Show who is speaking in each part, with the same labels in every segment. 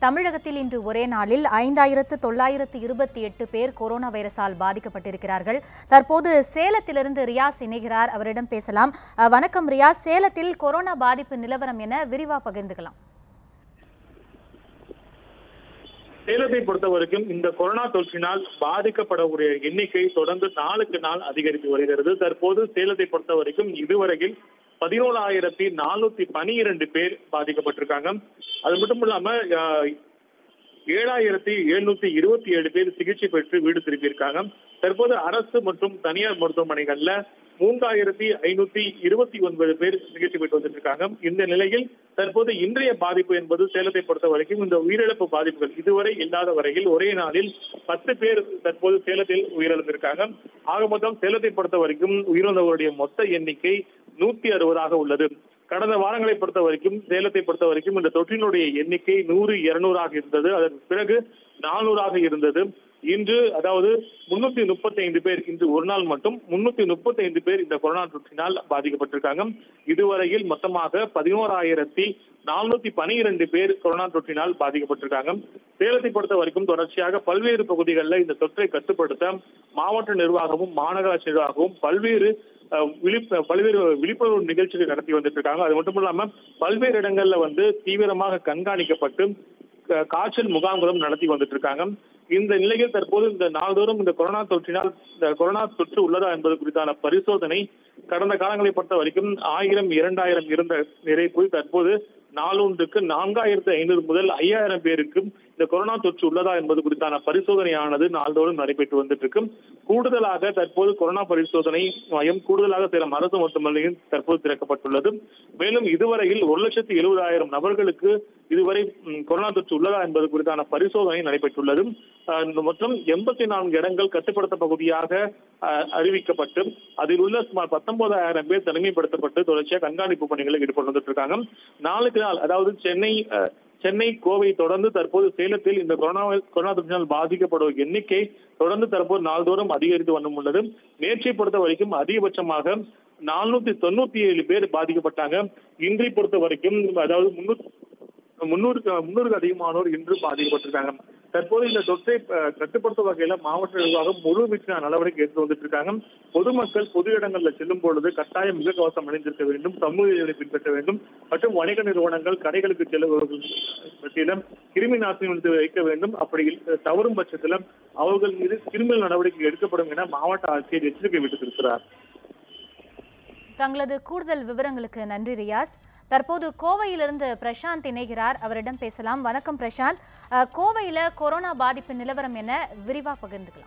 Speaker 1: தமிழகத்தில் இன்று ஒரே நாளில் ஐந்தாயிரத்து தொள்ளாயிரத்து இருபத்தி எட்டு பேர் கொரோனா வைரஸால் பாதிக்கப்பட்டிருக்கிறார்கள் தற்போது சேலத்திலிருந்து ரியாஸ் இணைகிறார் அவரிடம் பேசலாம் அஹ், வணக்கம் ரியாஸ் சேலத்தில் கொரோனா பாதிப்பு நிலவரம் என விரிவா பகிர்ந்துக்கலாம்
Speaker 2: சேலத்தை பொறுத்த வரைக்கும் இந்த கொரோனா தொற்றினால் பாதிக்கப்படக்கூடிய எண்ணிக்கை தொடர்ந்து நாளுக்கு நாள் அதிகரித்து வருகிறது தற்போது சேலத்தை பொறுத்த வரைக்கும் இதுவரையில் பதினோராயிரத்தி நானூத்தி பனிரெண்டு பேர் பாதிக்கப்பட்டிருக்காங்க அது மட்டும் இல்லாம ஆஹ், ஏழாயிரத்தி எழுநூத்தி இருபத்தி ஏழு பேர் சிகிச்சை பெற்று வீடு திரும்பியிருக்காங்க தற்போது அரசு மற்றும் தனியார் மருத்துவமனைகள்ல மூன்றாயிரத்தி ஐநூத்தி இருபத்தி ஒன்பது பேர் சிகிச்சை பெற்று வந்துட்டு இருக்காங்க இந்த நிலையில் தற்போது இன்றைய பாதிப்பு என்பது சேலத்தை பொறுத்த வரைக்கும் இந்த உயிரிழப்பு பாதிப்புகள் இதுவரை இல்லாத வரையில் ஒரே நாளில் பத்து பேர் தற்போது சேலத்தில் உயிரிழந்திருக்காங்க ஆக மொத்தம் சேலத்தை பொறுத்த வரைக்கும் உயிரிழந்தவருடைய மொத்த எண்ணிக்கை நூத்தி அறுபதாக உள்ளது கடந்த வாரங்களை பொறுத்த வரைக்கும் சேலத்தை பொறுத்த வரைக்கும் இந்த தொற்றினுடைய எண்ணிக்கை நூறு இருநூறாக இருந்தது அதற்கு பிறகு நானூறாக இருந்தது இன்று அதாவது முன்னூத்தி முப்பத்தி ஐந்து பேர் இன்று ஒரு நாள் மட்டும் முன்னூத்தி முப்பத்தி ஐந்து பேர் இந்த கொரோனா தொற்றினால் பாதிக்கப்பட்டிருக்காங்க இதுவரையில் மொத்தமாக பதினோராயிரத்தி நானூத்தி பனிரெண்டு பேர் கொரோனா தொற்றினால் பாதிக்கப்பட்டிருக்காங்க சேலத்தை பொறுத்த வரைக்கும் தொடர்ச்சியாக பல்வேறு பகுதிகளில் இந்த தொற்றை கட்டுப்படுத்த மாவட்ட நிர்வாகமும் மாநகராட்சி நிர்வாகமும் பல்வேறு அஹ், விழிப்பு பல்வேறு விழிப்புணர்வு நிகழ்ச்சிகள் நடத்தி வந்துட்டு இருக்காங்க அது மட்டும் இல்லாம பல்வேறு இடங்கள்ல வந்து தீவிரமாக கண்காணிக்கப்பட்டு க- காய்ச்சல் முகாம்களும் நடத்தி வந்துட்டு இருக்காங்க இந்த நிலையில் தற்போது இந்த நாள்தோறும் இந்த கொரோனா தொற்றினால் இந்த கொரோனா தொற்று உள்ளதா என்பது குறித்தான பரிசோதனை கடந்த காலங்களை பொறுத்த வரைக்கும் ஆயிரம் இரண்டாயிரம் இருந்த நிறை போய் தற்போது நாளொன்றுக்கு நான்காயிரத்து ஐநூறு முதல் ஐயாயிரம் பேருக்கு இந்த கொரோனா தொற்று உள்ளதா என்பது குறித்தான பரிசோதனையானது நாள்தோறும் நடைபெற்று வந்துட்டு இருக்கு கூடுதலாக தற்போது கொரோனா பரிசோதனை மையம் கூடுதலாக சேலம் அரசு மருத்துவமனையில் தற்போது திறக்கப்பட்டுள்ளது மேலும் இதுவரையில் ஒரு லட்சத்தி எழுபதாயிரம் நபர்களுக்கு இதுவரை ம், கொரோனா தொற்று உள்ளதா என்பது குறித்தான பரிசோதனை நடைபெற்றுள்ளது அஹ், இந்த மொத்தம் எண்பத்தி நான்கு இடங்கள் கட்டுப்படுத்த பகுதியாக அஹ், அறிவிக்கப்பட்டு அதில் உள்ள சுமார் பத்தொன்பதாயிரம் பேர் தனிமைப்படுத்தப்பட்டு தொடர்ச்சியாக கண்காணிப்பு பணிகளில் ஈடுபட்டு வந்துட்டு இருக்காங்க நாளுக்கு நாள் அதாவது சென்னை அஹ், சென்னை கோவை தொடர்ந்து தற்போது சேலத்தில் இந்த கொரோனா கொரோனா தொற்றினால் பாதிக்கப்படும் எண்ணிக்கை தொடர்ந்து தற்போது நாள்தோறும் அதிகரித்து வந்து உள்ளது நேற்றை பொறுத்த வரைக்கும் அதிகபட்சமாக நானூத்தி தொண்ணூத்தி ஏழு பேர் பாதிக்கப்பட்டாங்க இன்றை பொறுத்த வரைக்கும் அதாவது முன்னூத்தி முன்னூறுக்கு முன்னூறுக்கு அதிகமானோர் இன்று பாதிக்கப்பட்டிருக்காங்க தற்போது இந்த தொற்றை அஹ், கட்டுப்படுத்தும் வகையில மாவட்ட நிர்வாகம் முழு வீச்சின நடவடிக்கை எடுத்து வந்துட்டு இருக்காங்க பொதுமக்கள் பொது இடங்கள்ல செல்லும் பொழுது கட்டாயம் முகக்கவசம் அணிந்திருக்க வேண்டும் சமூக இடைவெளி பின்பற்ற வேண்டும் மற்றும் வணிக நிறுவனங்கள் கடைகளுக்கு செல்லுபவர்கள் பற்றியில கிருமி நாசினி எடுத்து வைக்க வேண்டும் அப்படி இல்ல- தவறும் பட்சத்தில் அவர்கள் மீது கிரிமினல் நடவடிக்கை எடுக்கப்படும் என மாவட்ட ஆட்சியர் எச்சரிக்கை விடுத்திருக்கிறார்
Speaker 1: தங்களது கூடுதல் விவரங்களுக்கு நன்றி ரியாஸ் தற்போது கோவையிலிருந்து பிரசாந்த் இணைகிறார் அவரிடம் பேசலாம் வணக்கம் பிரசாந்த் அஹ், கோவையில கொரோனா பாதிப்பு நிலவரம் என விரிவா பகிர்ந்துக்கலாம்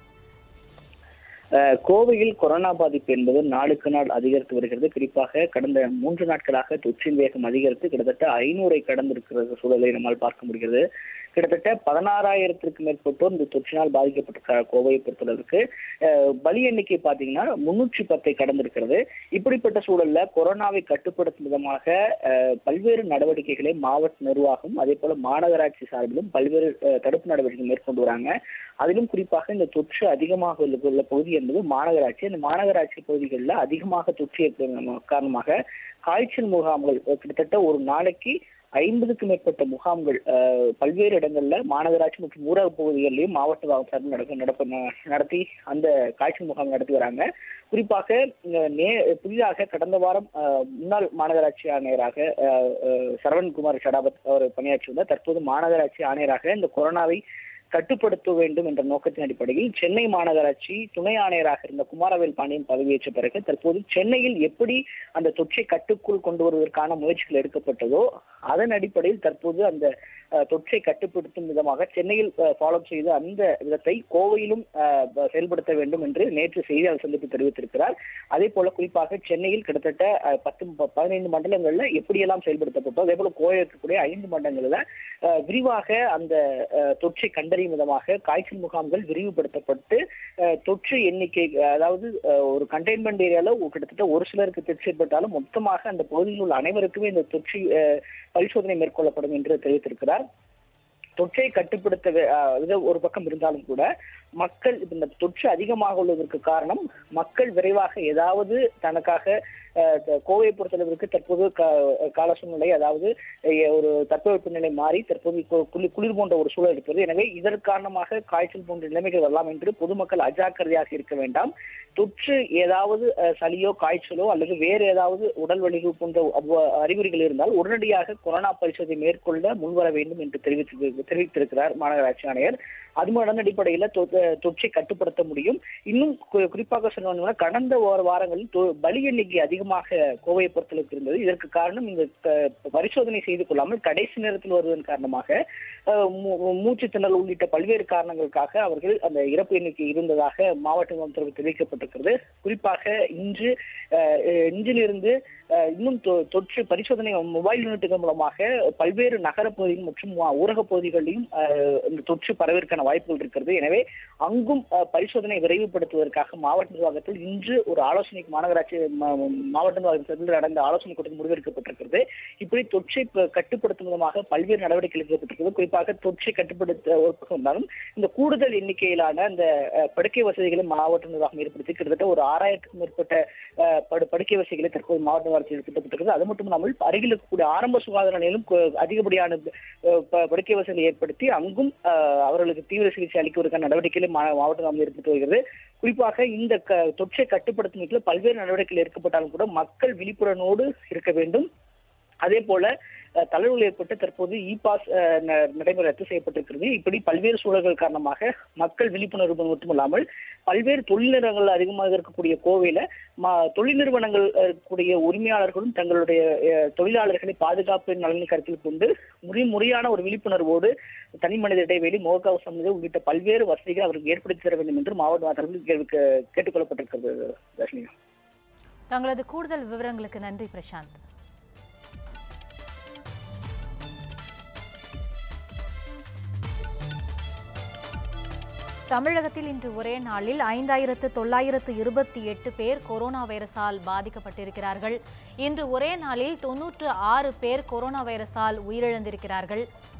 Speaker 3: அஹ் கோவையில் கொரோனா பாதிப்பு என்பது நாளுக்கு நாள் அதிகரித்து வருகிறது குறிப்பாக கடந்த மூன்று நாட்களாக தொற்றின் வேகம் அதிகரித்து கிட்டத்தட்ட ஐநூறை கடந்திருக்கிற சூழலை நம்மால் பார்க்க முடிகிறது கிட்டத்தட்ட பதினாறாயிரத்திற்கு மேற்பட்டோர் இந்த தொற்றினால் பாதிக்கப்பட்ட கோவையை பொறுத்தளவுக்கு அஹ் பலி எண்ணிக்கை பார்த்தீங்கன்னா முன்னூற்றி பத்தை கடந்திருக்கிறது இப்படிப்பட்ட சூழல்ல கொரோனாவை கட்டுப்படுத்தும் விதமாக அஹ், பல்வேறு நடவடிக்கைகளை மாவட்ட நிர்வாகம் அதே போல மாநகராட்சி சார்பிலும் பல்வேறு அஹ், தடுப்பு நடவடிக்கைகள் மேற்கொண்டு வராங்க அதிலும் குறிப்பாக இந்த தொற்று அதிகமாக உள்ள உள்ள பகுதி என்பது மாநகராட்சி அந்த மாநகராட்சி பகுதிகளில் அதிகமாக தொற்று ஏற்படும் காரணமாக காய்ச்சல் முகாம்கள் அஹ், கிட்டத்தட்ட ஒரு நாளைக்கு ஐம்பதுக்கும் மேற்பட்ட முகாம்கள் அஹ், பல்வேறு இடங்கள்ல மாநகராட்சி மற்றும் ஊரக பகுதிகளிலும் மாவட்ட நிர்வாகம் சார்பில் நடக்க நடப்ப நடத்தி அந்த காய்ச்சல் முகாம் நடத்தி வராங்க குறிப்பாக அஹ், நே புதிதாக கடந்த வாரம் அஹ், முன்னாள் மாநகராட்சி ஆணையராக அஹ், அஹ், சரவண்குமார் ஷடாபத் அவர் பணியாற்றி வந்தார் தற்போது மாநகராட்சி ஆணையராக இந்த கொரோனாவை கட்டுப்படுத்த வேண்டும் என்ற நோக்கத்தின் அடிப்படையில் சென்னை மாநகராட்சி துணை ஆணையராக இருந்த குமாரவேல் பாண்டியன் பதவியேற்ற பிறகு தற்போது சென்னையில் எப்படி அந்த தொற்றை கட்டுக்குள் கொண்டு வருவதற்கான முயற்சிகள் எடுக்கப்பட்டதோ அதன் அடிப்படையில் தற்போது அந்த அஹ், தொற்றை கட்டுப்படுத்தும் விதமாக சென்னையில் ஃபாலோ செய்த அந்த விதத்தை கோவையிலும் அஹ், ப- செயல்படுத்த வேண்டும் என்று நேற்று செய்தியாளர் சந்திப்பு தெரிவித்திருக்கிறார் அதே போல குறிப்பாக சென்னையில் கிட்டத்தட்ட அஹ், பத்து ப- பதினைந்து மண்டலங்கள்ல எப்படியெல்லாம் செயல்படுத்தப்பட்டோ அதே போல கோவை இருக்கக்கூடிய ஐந்து மண்டலங்கள்ல அஹ், விரிவாக அந்த அஹ், தொற்றை கண்டறியும் விதமாக காய்ச்சல் முகாம்கள் விரிவுபடுத்தப்பட்டு அஹ், தொற்று எண்ணிக்கை அஹ், அதாவது அஹ், ஒரு கண்டெய்ன்மெண்ட் ஏரியால கிட்டத்தட்ட ஒரு சிலருக்கு தொற்று ஏற்பட்டாலும் மொத்தமாக அந்த பகுதியில் உள்ள அனைவருக்குமே இந்த தொற்று அஹ், பரிசோதனை மேற்கொள்ளப்படும் என்று தெரிவித்திருக்கிறார் தொற்றை கட்டுப்படுத்த வே- அஹ், இது ஒரு பக்கம் இருந்தாலும் கூட மக்கள் இப்ப இந்த தொற்று அதிகமாக உள்ளதற்கு காரணம் மக்கள் விரைவாக ஏதாவது தனக்காக அஹ், த- கோவையை பொறுத்தளவிற்கு தற்போது கா- கால சூழ்நிலை அதாவது அஹ், ஒரு தட்பவெப்ப நிலை மாறி தற்போது கு- குளிர் குளிர் போன்ற ஒரு சூழல் இருக்கிறது எனவே இதன் காரணமாக காய்ச்சல் போன்ற நிலைமைகள் வரலாம் என்று பொதுமக்கள் அஜாக்கிரதையாக இருக்க வேண்டாம் தொற்று ஏதாவது அஹ், சளியோ காய்ச்சலோ அல்லது வேறு ஏதாவது உடல் வலிவு போன்ற அவ்வ- அறிகுறிகள் இருந்தால் உடனடியாக கொரோனா பரிசோதனை மேற்கொள்ள முன்வர வேண்டும் என்று தெரிவித்து தெரிவித்திருக்கிறார் மாநகராட்சி ஆணையர் அது அதன் அடிப்படையில் தொற்றை கட்டுப்படுத்த முடியும் இன்னும் கு- குறிப்பாக சொன்னோம்னா கடந்த ஒரு வாரங்களில் தொ- பலி எண்ணிக்கை அதிகமாக கோவையை பொறுத்தளவுக்கு இருந்தது இதற்கு காரணம் இந்த க- பரிசோதனை செய்து கொள்ளாமல் கடைசி நேரத்தில் வருவதன் காரணமாக அஹ், மூ- மூச்சு திணறல் உள்ளிட்ட பல்வேறு காரணங்களுக்காக அவர்கள் அந்த இறப்பு எண்ணிக்கை இருந்ததாக மாவட்ட நிர்வாகத்தில் தெரிவிக்கப்பட்டிருக்கிறது குறிப்பாக இன்று அஹ், அஹ், இன்றிலிருந்து அஹ், இன்னும் தொ- தொற்று பரிசோதனை மொபைல் யூனிட்டுகள் மூலமாக பல்வேறு நகரப்பகுதிகள் மற்றும் ஊரகப் பகுதிகளிலும் அஹ், இந்த தொற்று பரவிற்கான வாய்ப்புகள் இருக்கிறது எனவே அங்கும் அஹ், பரிசோதனை விரைவுபடுத்துவதற்காக மாவட்ட நிர்வாகத்தில் இன்று ஒரு ஆலோசனை மாநகராட்சி ம- மாவட்ட நிர்வாகத்தில் நடந்த ஆலோசனை கூட்டத்தில் முடிவெடுக்கப்பட்டிருக்கிறது இப்படி தொற்றை ப- கட்டுப்படுத்தும் விதமாக பல்வேறு நடவடிக்கைகள் எடுக்கப்பட்டிருக்கிறது குறிப்பாக தொற்றை கட்டுப்படுத்த ஒரு பக்கம் இருந்தாலும் இந்த கூடுதல் எண்ணிக்கையிலான அந்த அஹ், படுக்கை வசதிகளை மாவட்ட நிர்வாகம் ஏற்படுத்தி கிட்டத்தட்ட ஒரு ஆறாயிரத்துக்கும் மேற்பட்ட அஹ், படு- படுக்கை வசதிகளை தற்போது மாவட்ட நிர்வாகத்தில் திட்டப்பட்டிருக்கிறது அது மட்டும் இல்லாமல் அருகில் இருக்கக்கூடிய ஆரம்ப சுகாதார நிலையிலும் கு- அதிகப்படியான அஹ், ப- படுக்கை வசதி ஏற்படுத்தி அங்கும் அஹ், அவர்களுக்கு தீவிர சிகிச்சை அளிப்பதற்கான நடவடிக்கைகளை மா- மாவட்ட நிர்வாகம் ஏற்படுத்தி வருகிறது குறிப்பாக இந்த க- தொற்றை கட்டுப்படுத்தும் விதத்தில் பல்வேறு நடவடிக்கைகள் எடுக்கப்பட்டாலும் கூட மக்கள் விழிப்புணர்வோடு இருக்க வேண்டும் அதே போல அஹ், தளர்வுகள் ஏற்பட்டு தற்போது இ பாஸ் அஹ், ந- நடைமுறை ரத்து செய்யப்பட்டிருக்கிறது இப்படி பல்வேறு சூழல்கள் காரணமாக மக்கள் விழிப்புணர்வு மட்டுமல்லாமல் பல்வேறு தொழில் நிறுவனங்கள் அதிகமாக இருக்கக்கூடிய கோவையில ம- தொழில் நிறுவனங்கள் அஹ், கூடிய உரிமையாளர்களும் தங்களுடைய அஹ், தொழிலாளர்களை பாதுகாப்பு நலனை கருத்தில் கொண்டு முறை முறையான ஒரு விழிப்புணர்வோடு தனி மனித இடைவெளி முகக்கவசம் உள்ளிட்ட பல்வேறு வசதிகள் அவருக்கு ஏற்படுத்தி தர வேண்டும் என்று மாவட்ட தரப்பில் கேள்வி கே- கேட்டுக்கொள்ளப்பட்டிருக்கிறது தர்ஷினி
Speaker 1: தங்களது கூடுதல் விவரங்களுக்கு நன்றி பிரசாந்த் தமிழகத்தில் இன்று ஒரே நாளில் ஐந்தாயிரத்து தொள்ளாயிரத்து இருபத்தி எட்டு பேர் கொரோனா வைரஸால் பாதிக்கப்பட்டிருக்கிறார்கள் இன்று ஒரே நாளில் தொன்னூற்று ஆறு பேர் கொரோனா வைரஸால் உயிரிழந்திருக்கிறார்கள்